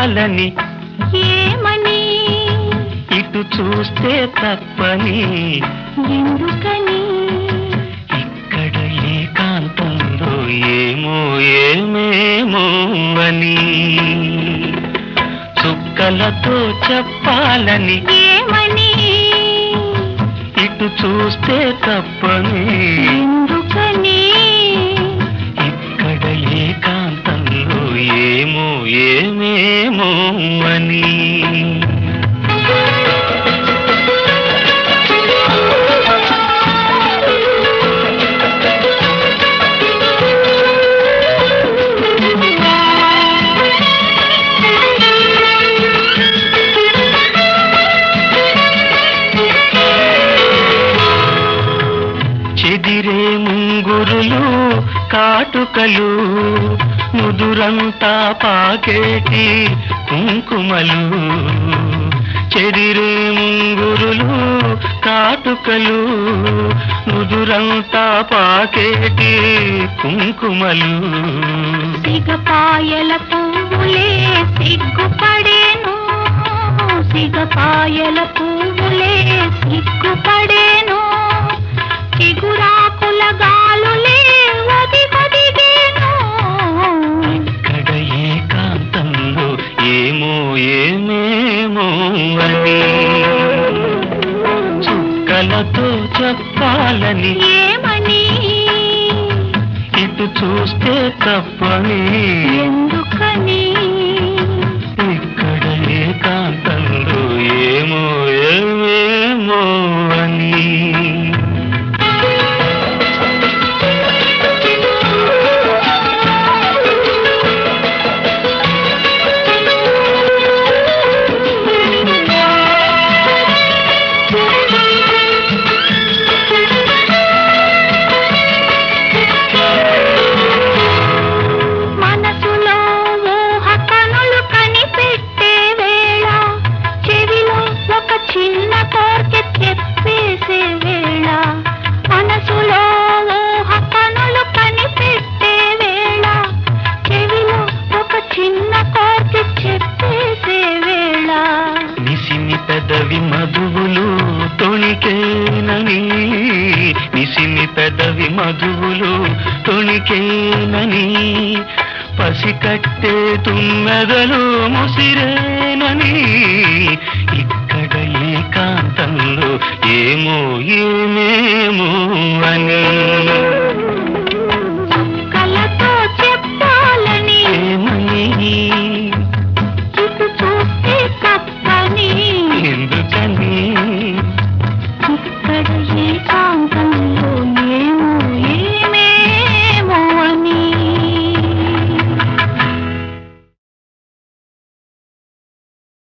చెప్పాలని ఏమని ఇటు చూస్తే తప్పని ఎందుకని ఇక్కడ ఏకాంతంలో ఏమో ఏమేమో అని చుక్కలతో చెప్పాలని ఏమని ఇటు చూస్తే తప్పని ఎందుకని ఇక్కడ ఏకాంతంలో ఏమో ఏమేమో అని చెదిరే ముంగురులు కాటుకలు ముదురంతా పాకేటి కుంకుమలు చెదిరే ముంగురులు కాటుకలు ముదురంతా పాకేటి కుంకుమలు సిగపాయల పువ్వులే సిగ్గుపడేను సిగపాయల పువ్వులే సిగ్గుపడేను చిగురాకుల గాలులే ఒదిగొదిగేను ఇక్కడ ఏకాంతంలో ఏమో ఏమేమో అని చుక్కలతో చెప్పాలని ఏమని ఇటు చూస్తే తప్పని ఎందుకని ఇక్కడ ఏకాంతంలో ఏమో ఏమేమో అని మనసులో ఊహ కనులు కనిపెట్టే వేళ చెవిలో ఒక చిన్న కోరిక చెప్పేసే వేళ మనసులో ఊహ కనులు కనిపెట్టే వేళ చెవిలో ఒక చిన్న కోరిక చెప్పేసే వేళ నిసిమి పెదవి మధువులు తొణికేనని నిసిమి పెదవి మధువులు తొణికేనని పసికట్టే తుమ్మెదలు ముసిరేనని ఇక్కడ ఏకాంతంలో ఏమో ఏమేమో అని